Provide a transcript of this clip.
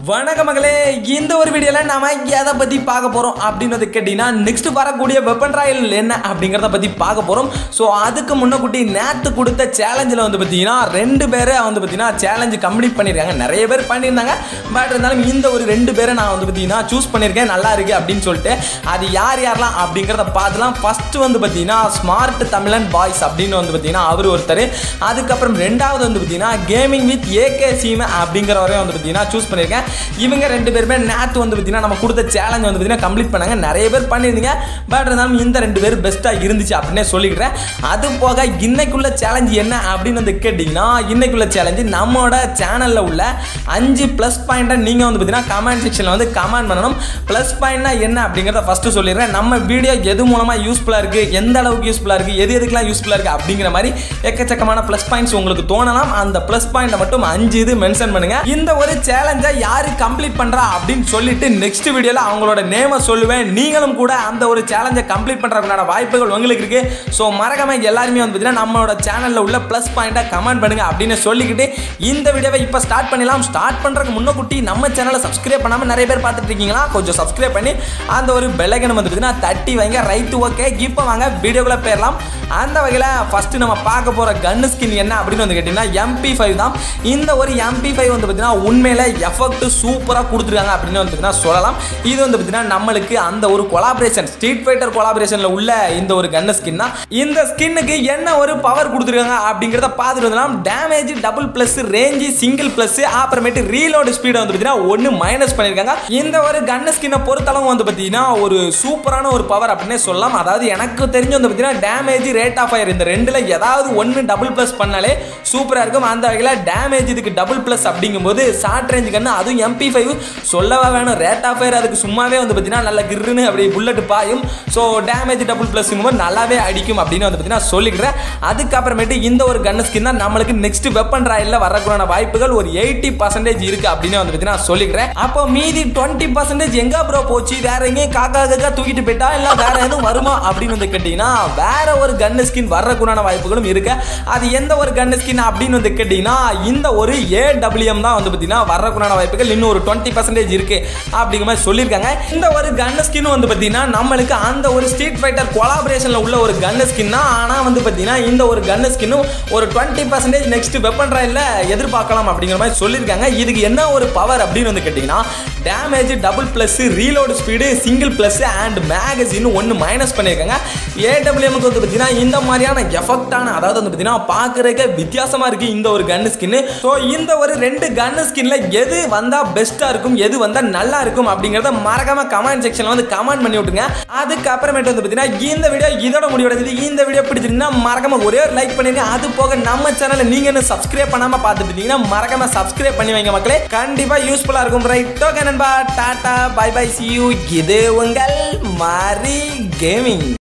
வணக்க மகளே இந்த ஒரு வீடியோல நாம எதை பத்தி பார்க்க போறோம் அப்படின்றது கேட்டீங்கன்னா நெக்ஸ்ட் வரக்கூடிய வெப்பன் ராயல் என்ன அப்படிங்கறத பத்தி பார்க்க போறோம் ஸோ அதுக்கு முன்னக்குட்டி நேத்து கொடுத்த சேலஞ்சில் வந்து பார்த்தீங்கன்னா ரெண்டு பேரை வந்து பார்த்தீங்கன்னா சேலஞ்சு கம்ப்ளீட் பண்ணியிருக்காங்க நிறைய பேர் பண்ணியிருந்தாங்க பட் இருந்தாலும் இந்த ஒரு ரெண்டு பேரை நான் வந்து பார்த்தீங்கன்னா சூஸ் பண்ணியிருக்கேன் நல்லா இருக்கு அப்படின்னு சொல்லிட்டு அது யார் யாரெல்லாம் அப்படிங்கிறத பார்த்துலாம் ஃபர்ஸ்ட் வந்து பார்த்தீங்கன்னா ஸ்மார்ட் தமிழன் பாய்ஸ் அப்படின்னு வந்து பார்த்தீங்கன்னா அவர் ஒருத்தர் அதுக்கப்புறம் ரெண்டாவது வந்து பார்த்தீங்கன்னா கேமிங் வித் ஏகே சீமை அப்படிங்கிறவரையும் வந்து பார்த்தீங்கன்னா சூஸ் பண்ணியிருக்கேன் இவங்க ரெண்டு பேருமே நேற்று வந்து பார்த்தீங்கன்னா நம்ம கொடுத்த சேலஞ்ச் வந்து பார்த்தீங்கன்னா கம்ப்ளீட் பண்ணாங்க நிறைய பேர் பண்ணியிருந்தீங்க பட் இருந்தாலும் இந்த ரெண்டு பேர் பெஸ்ட்டாக இருந்துச்சு அப்படின்னே சொல்லிக்கிறேன் அது போக இன்னைக்குள்ள சேலஞ்ச் என்ன அப்படின்னு வந்து கேட்டிங்கன்னா இன்னைக்குள்ள சேலஞ்சு நம்மளோட சேனலில் உள்ள அஞ்சு ப்ளஸ் பாயிண்ட்டை நீங்கள் வந்து பார்த்தீங்கன்னா கமெண்ட் செக்ஷனில் வந்து கமெண்ட் பண்ணணும் ப்ளஸ் பாயிண்ட்னா என்ன அப்படிங்கிறத ஃபஸ்ட்டு சொல்லிடுறேன் நம்ம வீடியோ எது மூலமாக யூஸ்ஃபுல்லாக இருக்குது எந்த அளவுக்கு யூஸ்ஃபுல்லாக இருக்குது எது எதுக்கெல்லாம் யூஸ்ஃபுல்லாக இருக்குது அப்படிங்கிற மாதிரி எக்கச்சக்கமான ப்ளஸ் பாயிண்ட்ஸ் உங்களுக்கு தோணலாம் அந்த ப்ளஸ் பாயிண்ட்டை மட்டும் அஞ்சு இது மென்ஷன் பண்ணுங்க இந்த ஒரு சேலஞ்சை யாரு கம்ப்ளீட் பண்றா அப்படின்னு சொல்லிட்டு நெக்ஸ்ட் வீடியோல அவங்களோட நேமை சொல்லுவேன் நீங்களும் கூட அந்த ஒரு சேலஞ்சை கம்ப்ளீட் பண்றதுக்கான வாய்ப்புகள் உங்களுக்கு இருக்கு ஸோ மறக்காம எல்லாருமே வந்து பார்த்தீங்கன்னா நம்மளோட சேனல்ல உள்ள ப்ளஸ் பாயிண்டை கமெண்ட் பண்ணுங்க அப்படின்னு சொல்லிக்கிட்டு இந்த வீடியோவை இப்போ ஸ்டார்ட் பண்ணலாம் ஸ்டார்ட் பண்றதுக்கு முன்னக்குட்டி நம்ம சேனலை சப்ஸ்கிரைப் பண்ணாம நிறைய பேர் பார்த்துட்டு இருக்கீங்களா கொஞ்சம் சப்ஸ்கிரைப் பண்ணி அந்த ஒரு பெல்லைக்கன் வந்து பார்த்தீங்கன்னா தட்டி வைங்க ரைட்டு ஓகே இப்போ வாங்க வீடியோக்குள்ள போயிடலாம் அந்த வகையில் ஃபர்ஸ்ட் நம்ம பார்க்க போற கன் ஸ்கின் என்ன அப்படின்னு வந்து கேட்டிங்கன்னா எம்பி ஃபைவ் தான் இந்த ஒரு எம்பி ஃபைவ் வந்து பார்த்தீங்கன்னா உண்மையில எஃபெக்ட் சூப்பராக கொடுத்துருக்காங்க அப்படின்னு வந்து பார்த்தீங்கன்னா சொல்லலாம் இது வந்து பார்த்தீங்கன்னா நம்மளுக்கு அந்த ஒரு கொலாபரேஷன் ஸ்ட்ரீட் ஃபைட்டர் கொலாபரேஷனில் உள்ள இந்த ஒரு கன் ஸ்கின் தான் இந்த ஸ்கின்னுக்கு என்ன ஒரு பவர் கொடுத்துருக்காங்க அப்படிங்கிறத பார்த்துட்டு வந்தோம் damage double plus range single plus அப்புறமேட்டு ரீலோடு ஸ்பீடை வந்து பார்த்தீங்கன்னா ஒன்று மைனஸ் பண்ணியிருக்காங்க இந்த ஒரு கன் ஸ்கின்னை பொறுத்தளவு வந்து பார்த்தீங்கன்னா ஒரு சூப்பரான ஒரு பவர் அப்படின்னே சொல்லலாம் அதாவது எனக்கு தெரிஞ்சு வந்து பார்த்தீங்கன்னா டேமேஜ் ரேட் ஆஃப் ஃபயர் இந்த ரெண்டில் ஏதாவது ஒன்று டபுள் ப்ளஸ் பண்ணாலே சூப்பராக இருக்கும் அந்த வகையில் டேமேஜ் இதுக்கு டபுள் ப்ளஸ் அப்படிங்கும்போது ஷார்ட் ரேஞ்ச் கன்று அதுவும் எம்பி ஃபைவ் சொல்லவா வேணும் ரேட் ஆஃப் ஃபயர் அதுக்கு சும்மாவே வந்து பார்த்தீங்கன்னா நல்ல கிருன்னு அப்படி புல்லட் பாயும் ஸோ டேமேஜ் டபுள் ப்ளஸ் நல்லாவே அடிக்கும் அப்படின்னு வந்து பார்த்தீங்கன்னா சொல்லிக்கிறேன் அதுக்கப்புறமேட்டு இந்த ஒரு கன் ஸ்கின் தான் நம்மளுக்கு நெக்ஸ்ட் வெப்பன் ராயலில் வரக்கூடிய வாய்ப்புகள் ஒரு எயிட்டி பர்சன்டேஜ் இருக்கு அப்படின்னு வந்து பார்த்தீங்கன்னா சொல்லிக்கிறேன் அப்போ மீதி டுவெண்ட்டி பர்சன்டேஜ் எங்க ப்ரோ போச்சு வேற எங்கேயும் காக்கா காக்கா தூக்கிட்டு போயிட்டா இல்லை வேற எதுவும் வருமா அப்படின்னு வந்து கேட்டிங்கன்னா வேற ஒரு கன் ஸ்கின் வர்றதுக்குண்டான வாய்ப்புகளும் இருக்கு அது எந்த ஒரு கன் ஸ்கின் அப்படின்னு வந்து கேட்டிங்கன்னா இந்த ஒரு ஏடபிள்யூஎம் தான் வந்து பார்த்தீங்கன்னா வர்றதுக்குண்டான வாய்ப்புகள் இன்னும் ஒரு டுவெண்ட்டி பர்சன்டேஜ் இருக்கு அப்படிங்கிற மாதிரி சொல்லியிருக்காங்க இந்த ஒரு கன் ஸ்கின் வந்து பார்த்தீங்கன்னா நம்மளுக்கு அந்த ஒரு ஸ்ட்ரீட் ஃபைட்டர் கொலாபரேஷனில் உள்ள ஒரு கன் ஸ்கின் தான் ஆனால் வந்து பார்த்தீங்கன்னா இந்த ஒரு கன் ஸ்கின்னும் ஒரு டுவெண்ட்டி பர்சன்டேஜ் நெக்ஸ்ட் வெப்பன் ராயில் எதிர்பார்க்கலாம் அப்படிங்கிற மாதிரி சொல்லியிருக்காங்க இதுக்கு என்ன ஒரு பவர் அப்படின்னு வந்து கேட்டிங்கன்னா damage double plus reload speed single plus and magazine ஒன்று மைனஸ் பண்ணியிருக்காங்க ஏடபிள்யூஎம்க்கு வந்து பார்த்தீங்கன்னா இந்த மாதிரியான எஃபெக்டான அதாவது வந்து பார்த்தீங்கன்னா பார்க்குறதுக்கு வித்தியாசமாக இருக்குது இந்த ஒரு கன் ஸ்கின்னு ஸோ இந்த ஒரு ரெண்டு கன் ஸ்கின்ல எது வந்தால் பெஸ்ட்டாக இருக்கும் எது வந்தால் நல்லா இருக்கும் அப்படிங்கிறத மறக்காம கமெண்ட் செக்ஷனில் வந்து கமெண்ட் பண்ணி விட்டுங்க அதுக்கப்புறமேட்டு வந்து பார்த்தீங்கன்னா இந்த வீடியோ இதோட முடிவடைஞ்சது இந்த வீடியோ பிடிச்சிருந்தா மறக்காம ஒரே ஒரு லைக் பண்ணிருங்க அது போக நம்ம சேனலை நீங்க இன்னும் சப்ஸ்கிரைப் பண்ணாம பார்த்துட்டு இருந்தீங்கன்னா மறக்காம சப்ஸ்கிரைப் பண்ணி வைங்க மக்களே கண்டிப்பா யூஸ்ஃபுல்லா இருக்கும் ரைட் ஓகே நண்பா tata bye bye see you இது உங்கள் மாரி கேமிங்